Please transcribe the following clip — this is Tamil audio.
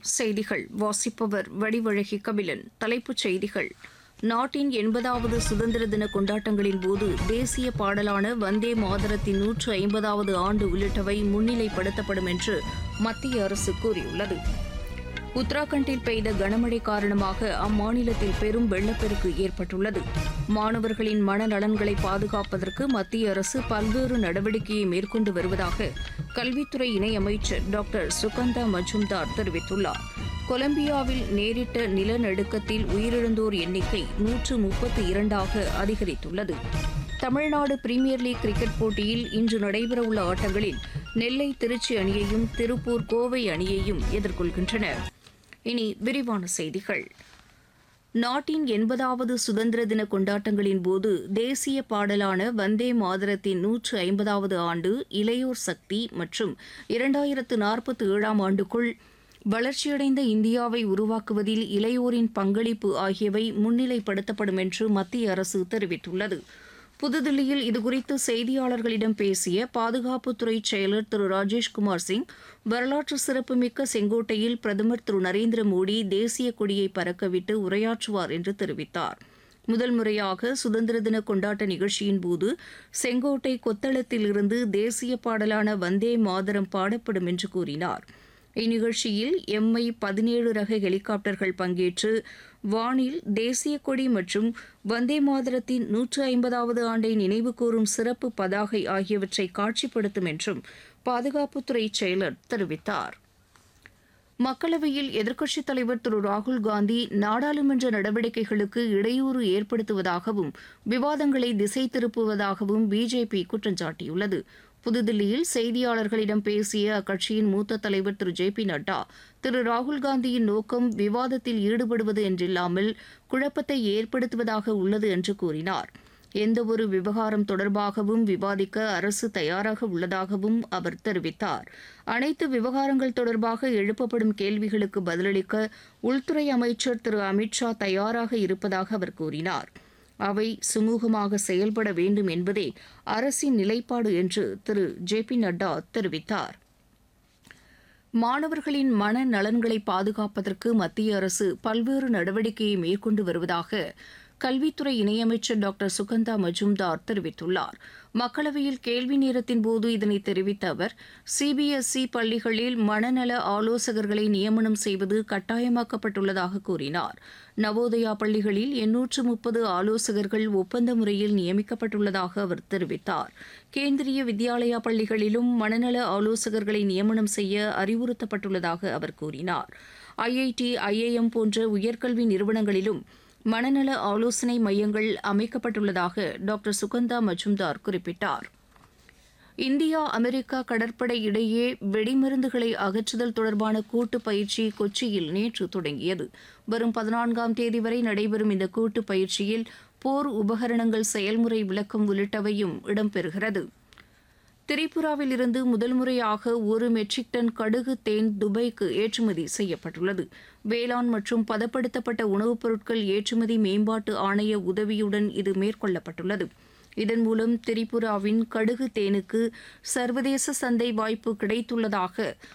செய்திகள் வாசிப்பவர் வடிவழகி கபிலன் தலைப்புச் செய்திகள் நாட்டின் எண்பதாவது சுதந்திர தின கொண்டாட்டங்களின் போது தேசிய பாடலான வந்தே மாதரத்தின் நூற்று ஐம்பதாவது ஆண்டு உள்ளிட்டவை முன்னிலைப்படுத்தப்படும் என்று மத்திய அரசு கூறியுள்ளது உத்தராகண்டில் பெய்த கனமழை காரணமாக அம்மாநிலத்தில் பெரும் வெள்ளப்பெருக்கு ஏற்பட்டுள்ளது மாணவர்களின் மனநலன்களை பாதுகாப்பதற்கு மத்திய அரசு பல்வேறு நடவடிக்கையை மேற்கொண்டு வருவதாக கல்வித்துறை இணையமைச்சர் டாக்டர் சுகந்தா மஜும்தார் தெரிவித்துள்ளார் கொலம்பியாவில் நேரிட்ட நிலநடுக்கத்தில் உயிரிழந்தோர் எண்ணிக்கை நூற்று முப்பத்தி இரண்டாக அதிகரித்துள்ளது தமிழ்நாடு பிரீமியர் லீக் கிரிக்கெட் போட்டியில் இன்று நடைபெறவுள்ள ஆட்டங்களில் நெல்லை திருச்சி அணியையும் திருப்பூர் கோவை அணியையும் எதிர்கொள்கின்றன இனி விரிவான செய்திகள் நாட்டின் எண்பதாவது சுதந்திர தின கொண்டாட்டங்களின் போது தேசிய பாடலான வந்தே மாதரத்தின் நூற்று ஐம்பதாவது ஆண்டு இளையோர் சக்தி மற்றும் இரண்டாயிரத்து நாற்பத்தி ஏழாம் ஆண்டுக்குள் வளர்ச்சியடைந்த இந்தியாவை உருவாக்குவதில் இளையோரின் பங்களிப்பு ஆகியவை முன்னிலைப்படுத்தப்படும் என்று மத்திய அரசு தெரிவித்துள்ளது புதுதில்லியில் இதுகுறித்து செய்தியாளர்களிடம் பேசிய பாதுகாப்புத்துறை செயலர் திரு ராஜேஷ்குமார் சிங் வரலாற்று சிறப்புமிக்க செங்கோட்டையில் பிரதமர் திரு நரேந்திர மோடி தேசிய கொடியை பறக்கவிட்டு உரையாற்றுவார் என்று தெரிவித்தார் முதல் முறையாக சுதந்திர தின கொண்டாட்ட நிகழ்ச்சியின் போது செங்கோட்டை கொத்தளத்தில் இருந்து தேசிய பாடலான வந்தே மாதரம் பாடப்படும் என்று கூறினார் இந்நிகழ்ச்சியில் எம்ஐ பதினேழு ரக ஹெலிகாப்டர்கள் பங்கேற்று வானில் தேசிய கொடி மற்றும் வந்தே மாதரத்தின் நூற்று ஐம்பதாவது ஆண்டை நினைவுகூரும் சிறப்பு பதாகை ஆகியவற்றை காட்சிப்படுத்தும் என்றும் பாதுகாப்புத்துறை செயலர் தெரிவித்தார் மக்களவையில் எதிர்க்கட்சித் தலைவர் திரு ராகுல் காந்தி நாடாளுமன்ற நடவடிக்கைகளுக்கு இடையூறு ஏற்படுத்துவதாகவும் விவாதங்களை திசை திருப்புவதாகவும் பிஜேபி குற்றம் சாட்டியுள்ளது புதுதில்லியில் செய்தியாளர்களிடம் பேசிய அக்கட்சியின் மூத்த தலைவர் திரு ஜே பி நட்டா திரு ராகுல்காந்தியின் நோக்கம் விவாதத்தில் ஈடுபடுவது என்றில்லாமல் குழப்பத்தை ஏற்படுத்துவதாக உள்ளது என்று கூறினார் எந்தவொரு விவகாரம் தொடர்பாகவும் விவாதிக்க அரசு தயாராக உள்ளதாகவும் அவர் தெரிவித்தார் அனைத்து விவகாரங்கள் தொடர்பாக எழுப்பப்படும் கேள்விகளுக்கு பதிலளிக்க உள்துறை அமைச்சர் திரு அமித்ஷா தயாராக இருப்பதாக அவர் கூறினார் அவை சுமூகமாக செயல்பட வேண்டும் என்பதே அரசின் நிலைப்பாடு என்று திரு ஜே பி நட்டா தெரிவித்தார் மாணவர்களின் மன நலன்களை பாதுகாப்பதற்கு மத்திய அரசு பல்வேறு நடவடிக்கையை மேற்கொண்டு வருவதாக கல்வித்துறை இணையமைச்சர் டாக்டர் சுகந்தா மஜும்தார் தெரிவித்துள்ளார் மக்களவையில் கேள்வி நேரத்தின் போது இதனை தெரிவித்த அவர் சிபிஎஸ்இ பள்ளிகளில் மனநல ஆலோசகர்களை நியமனம் செய்வது கட்டாயமாக்கப்பட்டுள்ளதாக கூறினார் நவோதயா பள்ளிகளில் எண்ணூற்று முப்பது ஆலோசகர்கள் ஒப்பந்த முறையில் நியமிக்கப்பட்டுள்ளதாக அவர் தெரிவித்தார் கேந்திரிய வித்யாலயா பள்ளிகளிலும் மனநல ஆலோசகர்களை நியமனம் செய்ய அறிவுறுத்தப்பட்டுள்ளதாக அவர் கூறினார் ஐஐடி ஐஏஎம் போன்ற உயர்கல்வி நிறுவனங்களிலும் மனநல ஆலோசனை மையங்கள் அமைக்கப்பட்டுள்ளதாக டாக்டர் சுகந்தா மஜும்தார் குறிப்பிட்டார் இந்தியா அமெரிக்கா கடற்படை இடையே வெடிமருந்துகளை அகற்றுதல் தொடர்பான கூட்டு பயிற்சி கொச்சியில் நேற்று தொடங்கியது வரும் பதினான்காம் தேதி வரை நடைபெறும் இந்த கூட்டு பயிற்சியில் போர் உபகரணங்கள் செயல்முறை விளக்கம் உள்ளிட்டவையும் இடம்பெறுகிறது திரிபுராவில் இருந்து முதல் முறையாக ஒரு மெட்ரிக் டன் கடுகு தேன் துபாய்க்கு ஏற்றுமதி செய்யப்பட்டுள்ளது வேளாண் மற்றும் பதப்படுத்தப்பட்ட உணவுப் பொருட்கள் ஏற்றுமதி மேம்பாட்டு ஆணைய உதவியுடன் இது மேற்கொள்ளப்பட்டுள்ளது இதன் மூலம் திரிபுராவின் கடுகு தேனுக்கு சர்வதேச சந்தை வாய்ப்பு கிடைத்துள்ளதாக